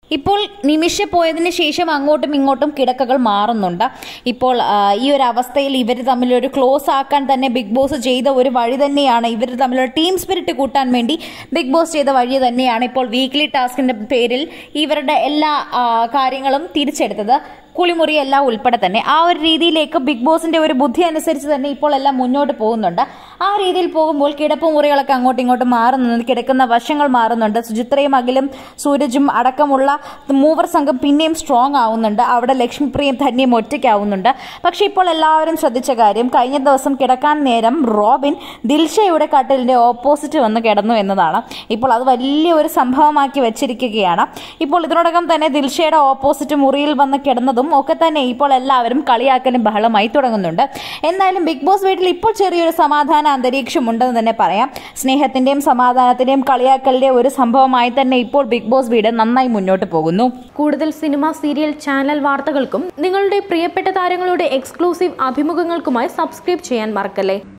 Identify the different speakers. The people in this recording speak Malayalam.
Speaker 1: ഇപ്പോൾ നിമിഷ പോയതിന് ശേഷം അങ്ങോട്ടും ഇങ്ങോട്ടും കിടക്കകൾ മാറുന്നുണ്ട് ഇപ്പോൾ ആ, ഈ ഒരു അവസ്ഥയിൽ ഇവർ തമ്മിലൊരു ക്ലോസ് ആക്കാൻ തന്നെ ബിഗ് ബോസ് ചെയ്ത ഒരു വഴി തന്നെയാണ് ഇവർ തമ്മിലൊരു ടീം സ്പിരിറ്റ് കൂട്ടാൻ വേണ്ടി ബിഗ് ബോസ് ചെയ്ത വഴി തന്നെയാണ് ഇപ്പോൾ വീക്ക്ലി ടാസ്കിന്റെ പേരിൽ ഇവരുടെ എല്ലാ ആ, കാര്യങ്ങളും തിരിച്ചെടുത്തത് കുളിമുറി എല്ലാം ഉൾപ്പെടെ തന്നെ ആ ഒരു രീതിയിലേക്ക് ബിഗ് ബോസിന്റെ ഒരു ബുദ്ധി അനുസരിച്ച് തന്നെ ഇപ്പോൾ എല്ലാം മുന്നോട്ട് പോകുന്നുണ്ട് ആ രീതിയിൽ പോകുമ്പോൾ കിടപ്പ് മുറികളൊക്കെ അങ്ങോട്ടും ഇങ്ങോട്ടും മാറുന്നുണ്ട് കിടക്കുന്ന വശങ്ങൾ മാറുന്നുണ്ട് സുചിത്രയും അഖിലും സൂരജും അടക്കമുള്ള മൂവർ സംഘം പിന്നെയും സ്ട്രോങ് ആവുന്നുണ്ട് അവിടെ ലക്ഷ്മിപ്രിയും ധന്യം ഒറ്റയ്ക്കാവുന്നുണ്ട് പക്ഷെ ഇപ്പോൾ എല്ലാവരും ശ്രദ്ധിച്ച കാര്യം കഴിഞ്ഞ ദിവസം കിടക്കാൻ നേരം റോബിൻ ദിൽഷയുടെ കട്ടിലിന്റെ ഓപ്പോസിറ്റ് വന്ന് കിടന്നു എന്നതാണ് ഇപ്പോൾ അത് വലിയ ഒരു സംഭവമാക്കി വെച്ചിരിക്കുകയാണ് ഇപ്പോൾ ഇതിനോടകം തന്നെ ദിൽഷയുടെ ഓപ്പോസിറ്റ് മുറിയിൽ വന്ന് കിടന്നതും ഒക്കെ തന്നെ ഇപ്പോൾ എല്ലാവരും കളിയാക്കലും ബഹളമായി തുടങ്ങുന്നുണ്ട് എന്തായാലും ബിഗ് ബോസ് വീട്ടിൽ ഇപ്പോൾ ചെറിയൊരു സമാധാന അന്തരീക്ഷം ഉണ്ടെന്ന് തന്നെ പറയാം സ്നേഹത്തിന്റെയും സമാധാനത്തിന്റെയും കളിയാക്കലിന്റെയും ഒരു സംഭവമായി തന്നെ ഇപ്പോൾ ബിഗ് ബോസ് വീട് നന്നായി മുന്നോട്ട് പോകുന്നു
Speaker 2: കൂടുതൽ സിനിമ സീരിയൽ ചാനൽ വാർത്തകൾക്കും നിങ്ങളുടെ പ്രിയപ്പെട്ട താരങ്ങളുടെ എക്സ്ക്ലൂസീവ് അഭിമുഖങ്ങൾക്കുമായി സബ്സ്ക്രൈബ് ചെയ്യാൻ മറക്കല്ലേ